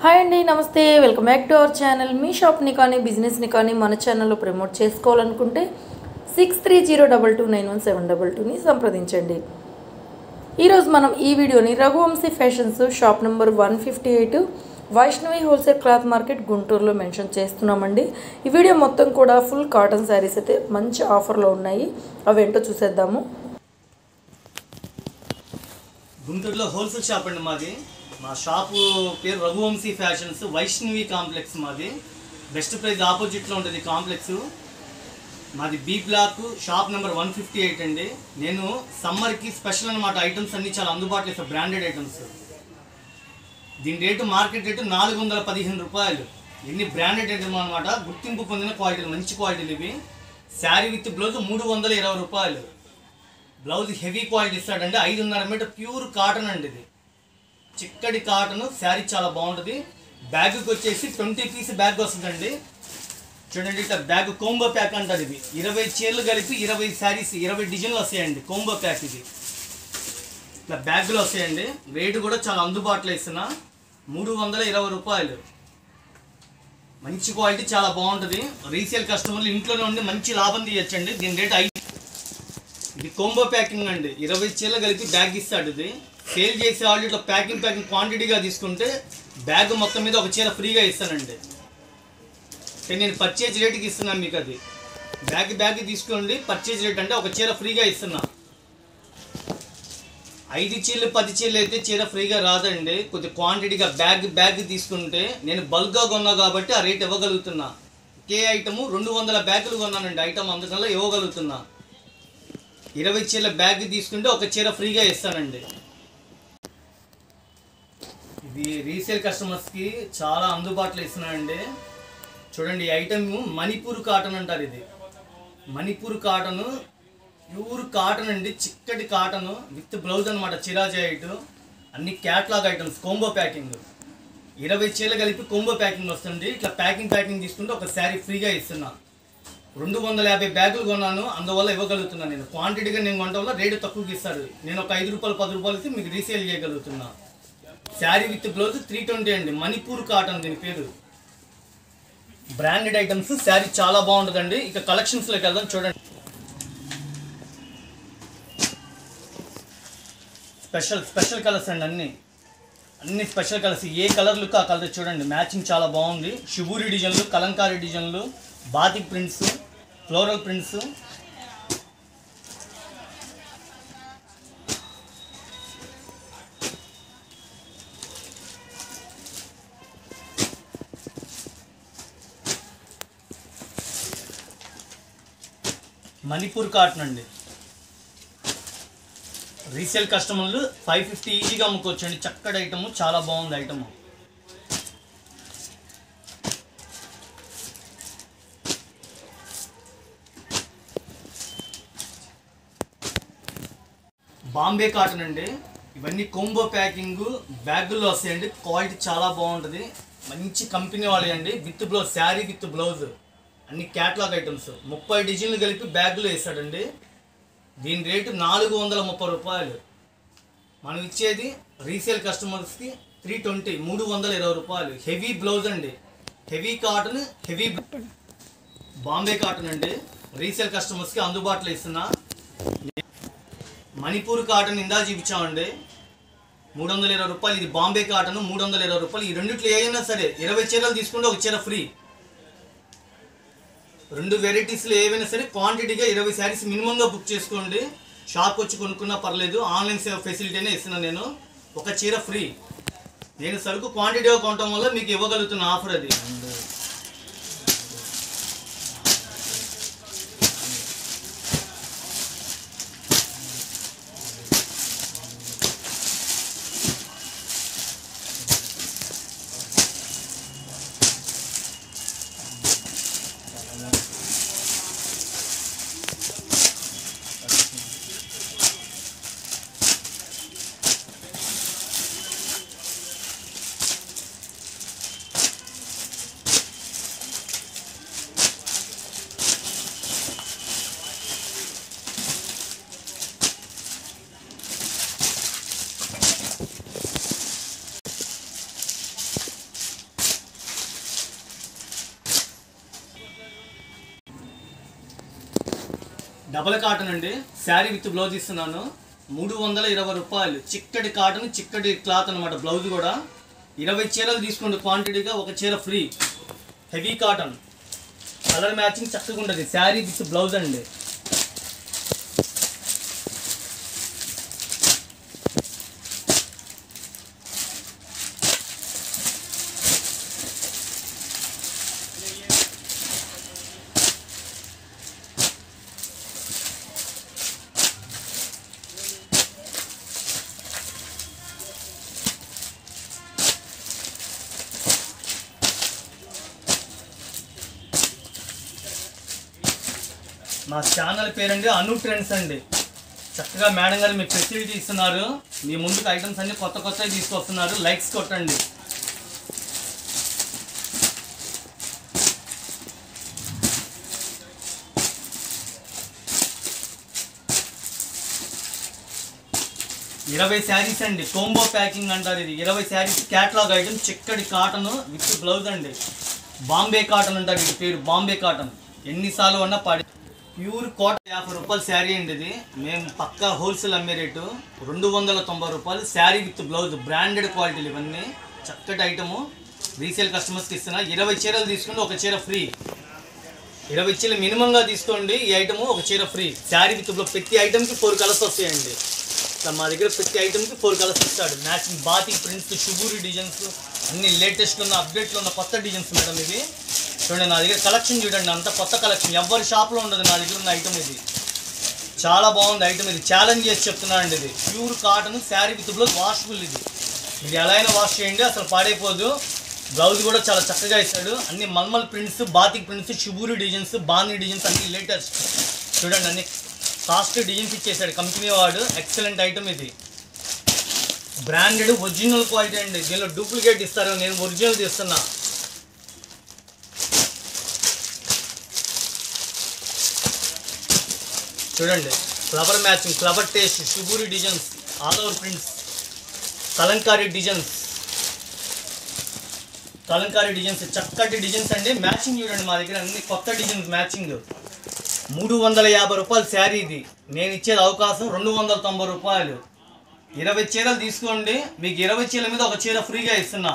hi అండి నమస్తే welcome back to our channel మీ షాప్ని కానీ బిజినెస్ని కానీ మన ఛానల్లో ప్రమోట్ చేసుకోవాలనుకుంటే six three zero double two nine one seven double టూని సంప్రదించండి ఈరోజు మనం ఈ వీడియోని Raghuvamshi fashions shop number one fifty eight Vaishnavi wholesale cloth market గుంటూరులో మెన్షన్ చేస్తున్నామండి ఈ వీడియో మొత్తం కూడా ఫుల్ కాటన్ శారీస్ అయితే మంచి ఆఫర్లో ఉన్నాయి అవేంటో చూసేద్దాము గుంటూరులో హోల్సేల్ షాప్ అండి మాది మా షాపు పేరు రఘువంశీ ఫ్యాషన్స్ వైష్ణవి కాంప్లెక్స్ మాది బెస్ట్ ప్రైజ్ ఆపోజిట్లో ఉంటుంది కాంప్లెక్స్ మాది B block shop number one fifty eight అండి నేను సమ్మర్కి స్పెషల్ అనమాట ఐటమ్స్ అన్ని చాలా అందుబాటులో ఇస్తాను బ్రాండెడ్ ఐటమ్స్ దీని రేటు మార్కెట్ రేటు నాలుగు వందల పదిహేను రూపాయలు ఎన్ని బ్రాండెడ్ ఐటమ్ అనమాట గుర్తింపు పొందిన క్వాలిటీలు మంచి క్వాలిటీలు ఇవి శారీ విత్ బ్లౌజ్ మూడు వందల ఇరవై రూపాయలు బ్లౌజ్ హెవీ క్వాలిటీ ఇస్తాడండి ఐదున్నర మీటర్ ప్యూర్ కాటన్ అండి ఇది చిక్కటి కాటన్ శారీ చాలా బాగుంటుంది బ్యాగ్కి వచ్చేసి ట్వంటీ పీస్ బ్యాగ్ వస్తుందండి చూడండి ఇట్లా బ్యాగ్ కోంబో ప్యాక్ అంటారు ఇది ఇరవై చీరలు కలిపి ఇరవై శారీస్ ఇరవై డిజైన్లు వస్తాయండి కోంబో ప్యాక్ ఇది ఇట్లా బ్యాగులు వస్తాయండి రేటు కూడా చాలా అందుబాటులో ఇస్తున్నా మూడు వందల ఇరవై రూపాయలు మంచి క్వాలిటీ చాలా బాగుంటుంది రీసేల్ కస్టమర్లు ఇంట్లోనే ఉండి మంచి లాభం తీయచ్చండి దీని రేట్ ఐదు ఇది కోంబో ప్యాకింగ్ అండి ఇరవై చీరలు కలిపి బ్యాగ్ ఇస్తాడు ఇది సేల్ చేసే వాళ్ళు ఇట్లా ప్యాకింగ్ ప్యాకింగ్ క్వాంటిటీగా తీసుకుంటే బ్యాగ్ మొత్తం మీద ఒక చీర ఫ్రీగా ఇస్తానండి అంటే నేను పర్చేజ్ రేట్కి ఇస్తున్నాను మీకు అది బ్యాగ్ బ్యాగ్ తీసుకోండి పర్చేజ్ రేట్ అంటే ఒక చీర ఫ్రీగా ఇస్తున్నా ఐదు చీరలు పది చీరలు అయితే చీర ఫ్రీగా రాదండి కొద్ది క్వాంటిటీగా బ్యాగ్ బ్యాగ్ తీసుకుంటే నేను బల్క్గా కొన్నా కాబట్టి ఆ రేట్ ఇవ్వగలుగుతున్నా ఒకే ఐటము రెండు వందల బ్యాగులు కొన్నానండి ఐటమ్ అందుకల్లా ఇవ్వగలుగుతున్నా ఇరవై చీరల బ్యాగ్ తీసుకుంటే ఒక చీర ఫ్రీగా ఇస్తానండి ఇది రీసేల్ కస్టమర్స్కి చాలా అందుబాటులో ఇస్తున్నానండి చూడండి ఈ ఐటమ్ మణిపూర్ కాటన్ అంటారు ఇది మణిపూర్ కాటన్ ప్యూర్ కాటన్ అండి చిక్కటి కాటన్ విత్ బ్లౌజ్ అనమాట చిరాజాయిట్ అన్ని క్యాట్లాగ్ ఐటమ్స్ కోంబో ప్యాకింగ్ ఇరవై చీరలు కలిపి కోంబో ప్యాకింగ్ వస్తుంది ఇట్లా ప్యాకింగ్ ప్యాకింగ్ తీసుకుంటే ఒక శారీ ఫ్రీగా ఇస్తున్నా రెండు వందల యాభై బ్యాగులు కొన్నాను అందువల్ల ఇవ్వగలుగుతున్నాను నేను క్వాంటిటీగా నేను కొనడం వల్ల రేటు తక్కువకి ఇస్తారు నేను ఒక ఐదు రూపాయలు పది రూపాయలకి మీకు రీసేల్ చేయగలుగుతున్నా sari with blouse three twenty అండి మణిపూర్ కాటన్ దీని పేరు బ్రాండెడ్ ఐటమ్స్ శారీ చాలా బాగుంటుందండి ఇక కలెక్షన్స్లోకి వెళ్దాం చూడండి స్పెషల్ స్పెషల్ కలర్స్ అండి అన్ని అన్ని స్పెషల్ కలర్స్ ఏ కలర్ లుక్ ఆ కలర్ చూడండి మ్యాచింగ్ చాలా బాగుంది షిబూరి డిజైన్లు కలంకారీ డిజైన్లు batik prints floral prints Manipur cotton అండి రీసేల్ కస్టమర్లు ఫైవ్ ఫిఫ్టీ ఈజీగా అమ్ముకోవచ్చు అండి చక్కటి ఐటమ్ చాలా బాగుంది ఐటమ్ బాంబే కాటన్ అండి ఇవన్నీ కోంబో ప్యాకింగ్ బ్యాగుల్లో వస్తాయండి క్వాలిటీ చాలా బాగుంటుంది మంచి కంపెనీ వాళ్ళే అండి with blouse sari with blouse అన్ని క్యాట్లాగ్ ఐటమ్స్ ముప్పై డిజైన్లు కలిపి బ్యాగులో వేస్తాడండి దీని రేటు నాలుగు వందల ముప్పై రూపాయలు మనం ఇచ్చేది రీసేల్ కస్టమర్స్కి త్రీ ట్వంటీ మూడు వందల ఇరవై రూపాయలు హెవీ బ్లౌజ్ అండి heavy cotton heavy Bombay cotton అండి రీసేల్ కస్టమర్స్కి అందుబాటులో ఇస్తున్నా మణిపూర్ కాటన్ ఇందా చూపించామండి మూడు వందల ఇరవై రూపాయలు ఇది బాంబే కాటన్ మూడు వందల ఇరవై రూపాయలు ఈ రెండిట్లో ఏదైనా సరే ఇరవై చీరలు తీసుకుంటే ఒక చీర ఫ్రీ రెండు వెరైటీస్లో ఏవైనా సరే క్వాంటిటీగా ఇరవై శారీస్ మినిమంగా బుక్ చేసుకోండి షాప్ వచ్చి కొనుక్కున్నా పర్లేదు ఆన్లైన్ సేవ ఫెసిలిటీనే ఇస్తున్నాను నేను ఒక చీర ఫ్రీ నేను సరుకు క్వాంటిటీగా కొనటం వల్ల మీకు ఇవ్వగలుగుతున్న ఆఫర్ అది డబల్ కాటన్ అండి శారీ విత్ బ్లౌజ్ ఇస్తున్నాను మూడు వందల ఇరవై రూపాయలు చిక్కటి కాటన్ చిక్కటి క్లాత్ అనమాట బ్లౌజ్ కూడా ఇరవై చీరలు తీసుకోండి క్వాంటిటీగా ఒక చీర free heavy cotton colour matching చక్కగా ఉంటుంది శారీ విత్ బ్లౌజ్ అండి మా ఛానల్ పేరండి అను ట్రెండ్స్ అండి చక్కగా మేడం గారు మీకు ఫెసిలిటీ ఇస్తున్నారు మీ ముందుకు ఐటమ్స్ అన్ని కొత్త కొత్తవి తీసుకొస్తున్నారు లైక్స్ కొట్టండి ఇరవై శారీస్ అండి కోంబో ప్యాకింగ్ అంటారు ఇది ఇరవై శారీస్ క్యాట్లాగ్ ఐటమ్ చిక్కటి కాటన్ విత్ బ్లౌజ్ అండి బాంబే కాటన్ అంటారు ఇది పేరు బాంబే కాటన్ ఎన్నిసార్లు అన్నా పడి ప్యూర్ కాటన్ యాభై రూపాయల శారీ అండి ఇది మేము పక్కా హోల్సేల్ అమ్మే రేటు రెండు వందల తొంభై రూపాయలు శారీ విత్ బ్లౌజ్ బ్రాండెడ్ క్వాలిటీలు ఇవన్నీ చక్కటి ఐటము రీసేల్ కస్టమర్స్కి ఇస్తున్నా ఇరవై చీరలు తీసుకుంటే ఒక చీర ఫ్రీ ఇరవై చీరలు మినిమంగా తీసుకోండి ఈ ఐటమ్ ఒక చీర ఫ్రీ శారీ విత్ బ్లౌజ్ ప్రతి ఐటమ్కి ఫోర్ కలర్స్ వస్తాయండి ఇట్లా మా దగ్గర ప్రతి ఐటమ్కి ఫోర్ కలర్స్ ఇస్తాడు matching batik prints shibori designs అన్ని లేటెస్ట్ ఉన్న అప్డేట్లో ఉన్న కొత్త డిజైన్స్ మేడం ఇది చూడండి నా దగ్గర కలెక్షన్ చూడండి అంత కొత్త కలెక్షన్ ఎవరి షాప్లో ఉండదు నా దగ్గర ఉన్న ఐటమ్ ఇది చాలా బాగుంది ఐటమ్ ఇది ఛాలెంజ్ చేసి చెప్తున్నానండి ఇది pure cotton sari with blouse washable ఇది మీరు ఎలా అయినా వాష్ చేయండి అసలు పాడైపోదు బ్లౌజ్ కూడా చాలా చక్కగా ఇస్తాడు అన్ని మల్మల్ prints batik prints shibori designs బాందీ డిజైన్స్ అన్ని లేటెస్ట్ చూడండి అన్ని కాస్ట్ డిజైన్స్ ఇచ్చేసాడు కంపెనీ వాడు ఎక్సలెంట్ ఐటమ్ ఇది బ్రాండెడ్ ఒరిజినల్ క్వాలిటీ అండి దీనిలో డూప్లికేట్ ఇస్తారు నేను ఒరిజినల్ తీస్తున్నా చూడండి flower matching flower taste shibori designs all over prints Kalamkari designs Kalamkari designs చక్కటి డిజైన్స్ అండి మ్యాచింగ్ చూడండి మా దగ్గర అన్ని కొత్త డిజైన్స్ మ్యాచింగ్ మూడు వందల యాభై రూపాయలు శారీ ఇది నేను ఇచ్చేది అవకాశం రెండు వందల తొంభై రూపాయలు ఇరవై చీరలు తీసుకోండి మీకు ఇరవై చీరల మీద ఒక చీర ఫ్రీగా ఇస్తున్నా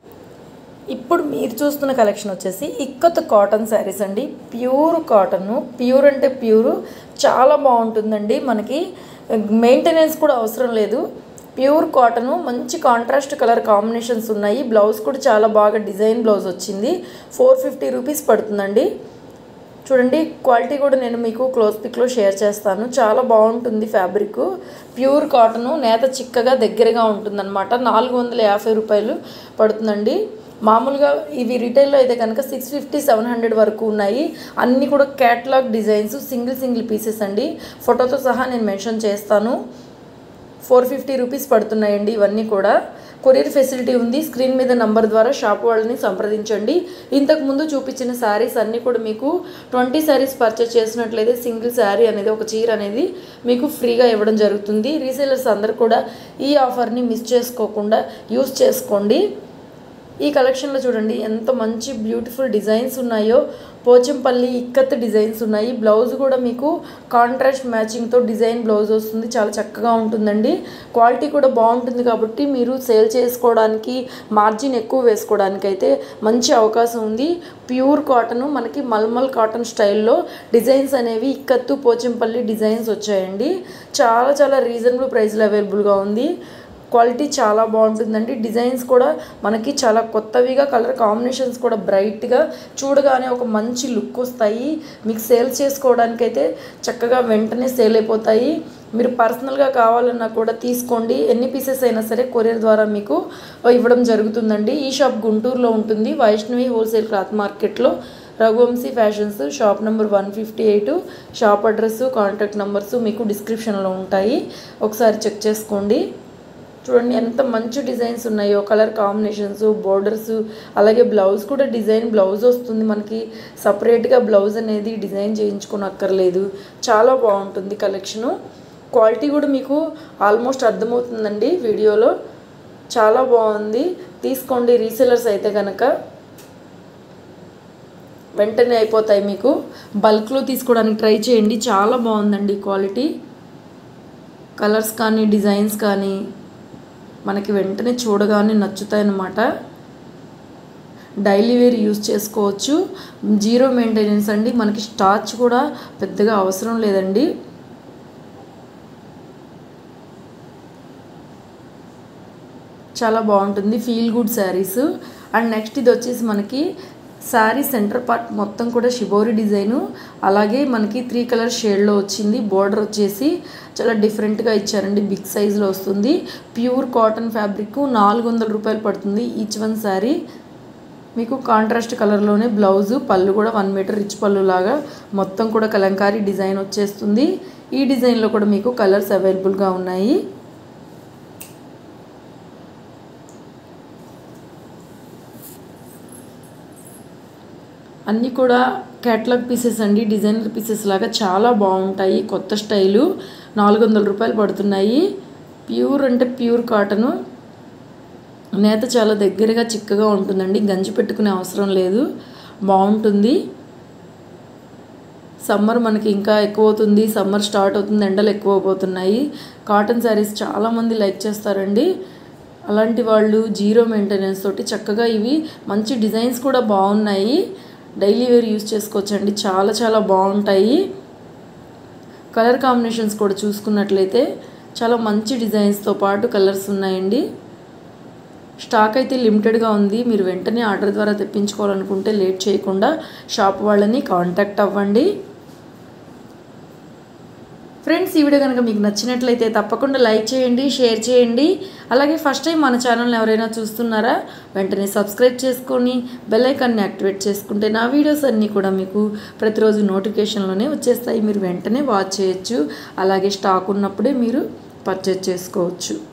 ఇప్పుడు మీరు చూస్తున్న కలెక్షన్ వచ్చేసి ఇక్కత్ కాటన్ శారీస్ అండి ప్యూర్ కాటన్ ప్యూర్ అంటే ప్యూర్ చాలా బాగుంటుందండి మనకి మెయింటెనెన్స్ కూడా అవసరం లేదు ప్యూర్ కాటన్ మంచి కాంట్రాస్ట్ కలర్ కాంబినేషన్స్ ఉన్నాయి బ్లౌజ్ కూడా చాలా బాగా డిజైన్ బ్లౌజ్ వచ్చింది ఫోర్ ఫిఫ్టీ రూపీస్ పడుతుందండి చూడండి క్వాలిటీ కూడా నేను మీకు క్లోజ్ పిక్లో షేర్ చేస్తాను చాలా బాగుంటుంది ఫ్యాబ్రిక్ ప్యూర్ కాటను నేత చిక్కగా దగ్గరగా ఉంటుందన్నమాట నాలుగు వందల యాభై రూపాయలు పడుతుందండి మామూలుగా ఇవి రిటైల్లో అయితే కనుక సిక్స్ ఫిఫ్టీ సెవెన్ హండ్రెడ్ వరకు ఉన్నాయి అన్నీ కూడా catalogue designs single single pieces అండి ఫోటోతో సహా నేను మెన్షన్ చేస్తాను ఫోర్ ఫిఫ్టీ రూపీస్ పడుతున్నాయండి ఇవన్నీ కూడా కొరియర్ ఫెసిలిటీ ఉంది స్క్రీన్ మీద నంబర్ ద్వారా షాప్ వాళ్ళని సంప్రదించండి ఇంతకు ముందు చూపించిన శారీస్ అన్నీ కూడా మీకు ట్వంటీ శారీస్ పర్చేస్ చేసినట్లయితే సింగిల్ శారీ అనేది ఒక చీర అనేది మీకు ఫ్రీగా ఇవ్వడం జరుగుతుంది రీసేలర్స్ అందరు కూడా ఈ ఆఫర్ని మిస్ చేసుకోకుండా యూస్ చేసుకోండి ఈ కలెక్షన్లో చూడండి ఎంత మంచి బ్యూటిఫుల్ డిజైన్స్ ఉన్నాయో పోచంపల్లి ఇక్కత్ డిజైన్స్ ఉన్నాయి బ్లౌజ్ కూడా మీకు కాంట్రాస్ట్ మ్యాచింగ్తో డిజైన్ బ్లౌజ్ వస్తుంది చాలా చక్కగా ఉంటుందండి క్వాలిటీ కూడా బాగుంటుంది కాబట్టి మీరు సేల్ చేసుకోవడానికి మార్జిన్ ఎక్కువ వేసుకోవడానికి అయితే మంచి అవకాశం ఉంది ప్యూర్ కాటన్ మనకి మల్మల్ కాటన్ స్టైల్లో డిజైన్స్ అనేవి ఇక్కత్తు పోచంపల్లి డిజైన్స్ వచ్చాయండి చాలా చాలా రీజనబుల్ ప్రైస్లో అవైలబుల్గా ఉంది క్వాలిటీ చాలా బాగుంటుందండి డిజైన్స్ కూడా మనకి చాలా కొత్తవిగా కలర్ కాంబినేషన్స్ కూడా బ్రైట్గా చూడగానే ఒక మంచి లుక్ వస్తాయి మీకు సేల్ చేసుకోవడానికైతే చక్కగా వెంటనే సేల్ అయిపోతాయి మీరు పర్సనల్గా కావాలన్నా కూడా తీసుకోండి ఎన్ని పీసెస్ అయినా సరే కొరియర్ ద్వారా మీకు ఇవ్వడం జరుగుతుందండి ఈ షాప్ గుంటూరులో ఉంటుంది వైష్ణవి హోల్సేల్ క్లాత్ మార్కెట్లో Raghuvamshi fashions shop number one fifty eight shop address contact numbers మీకు డిస్క్రిప్షన్లో ఉంటాయి ఒకసారి చెక్ చేసుకోండి చూడండి ఎంత మంచి డిజైన్స్ ఉన్నాయో కలర్ కాంబినేషన్స్ బోర్డర్స్ అలాగే బ్లౌజ్ కూడా డిజైన్ బ్లౌజ్ వస్తుంది మనకి సపరేట్గా బ్లౌజ్ అనేది డిజైన్ చేయించుకుని అక్కర్లేదు చాలా బాగుంటుంది కలెక్షను క్వాలిటీ కూడా మీకు ఆల్మోస్ట్ అర్థమవుతుందండి వీడియోలో చాలా బాగుంది తీసుకోండి రీసెలర్స్ అయితే కనుక వెంటనే అయిపోతాయి మీకు బల్క్లో తీసుకోవడానికి ట్రై చేయండి చాలా బాగుందండి క్వాలిటీ కలర్స్ కానీ డిజైన్స్ కానీ మనకి వెంటనే చూడగానే నచ్చుతాయి అన్నమాట డైలీ వేర్ యూస్ చేసుకోవచ్చు జీరో మెయింటెనెన్స్ అండి మనకి స్టార్చ్ కూడా పెద్దగా అవసరం లేదండి చాలా బాగుంటుంది feel good saris and next ఇది వచ్చేసి మనకి శారీ సెంటర్ పార్ట్ మొత్తం కూడా షిబోరి డిజైను అలాగే మనకి త్రీ కలర్ షేడ్లో వచ్చింది బోర్డర్ వచ్చేసి చాలా డిఫరెంట్గా ఇచ్చారండి బిగ్ సైజులో వస్తుంది ప్యూర్ కాటన్ ఫ్యాబ్రిక్ నాలుగు వందల రూపాయలు పడుతుంది ఈచ్ వన్ శారీ మీకు కాంట్రాస్ట్ కలర్లోనే బ్లౌజు పళ్ళు కూడా వన్ మీటర్ రిచ్ పళ్ళు లాగా మొత్తం కూడా కలంకారీ డిజైన్ వచ్చేస్తుంది ఈ డిజైన్లో కూడా మీకు కలర్స్ అవైలబుల్గా ఉన్నాయి అన్నీ కూడా క్యాట్లాగ్ పీసెస్ అండి డిజైనర్ పీసెస్ లాగా చాలా బాగుంటాయి కొత్త స్టైలు నాలుగు వందల రూపాయలు పడుతున్నాయి ప్యూర్ అంటే ప్యూర్ కాటను నేత చాలా దగ్గరగా చిక్కగా ఉంటుందండి గంజి పెట్టుకునే అవసరం లేదు బాగుంటుంది సమ్మర్ మనకి ఇంకా ఎక్కువ అవుతుంది సమ్మర్ స్టార్ట్ అవుతుంది ఎండలు ఎక్కువ అయిపోతున్నాయి కాటన్ శారీస్ చాలామంది లైక్ చేస్తారండి అలాంటి వాళ్ళు జీరో మెయింటెనెన్స్ తోటి చక్కగా ఇవి మంచి డిజైన్స్ కూడా బాగున్నాయి డైలీ వేర్ యూస్ చేసుకోవచ్చండి చాలా చాలా బాగుంటాయి కలర్ కాంబినేషన్స్ కూడా చూసుకున్నట్లయితే చాలా మంచి డిజైన్స్తో పాటు కలర్స్ ఉన్నాయండి స్టాక్ అయితే లిమిటెడ్గా ఉంది మీరు వెంటనే ఆర్డర్ ద్వారా తెప్పించుకోవాలనుకుంటే లేట్ చేయకుండా షాప్ వాళ్ళని కాంటాక్ట్ అవ్వండి ఫ్రెండ్స్ ఈ వీడియో కనుక మీకు నచ్చినట్లయితే తప్పకుండా లైక్ చేయండి షేర్ చేయండి అలాగే ఫస్ట్ టైం మన ఛానల్ని ఎవరైనా చూస్తున్నారా వెంటనే సబ్స్క్రైబ్ చేసుకొని బెల్ ఐకాన్ని యాక్టివేట్ చేసుకుంటే నా వీడియోస్ అన్నీ కూడా మీకు ప్రతిరోజు నోటిఫికేషన్లోనే వచ్చేస్తాయి మీరు వెంటనే వాచ్ చేయొచ్చు అలాగే స్టాక్ ఉన్నప్పుడే మీరు పర్చేజ్ చేసుకోవచ్చు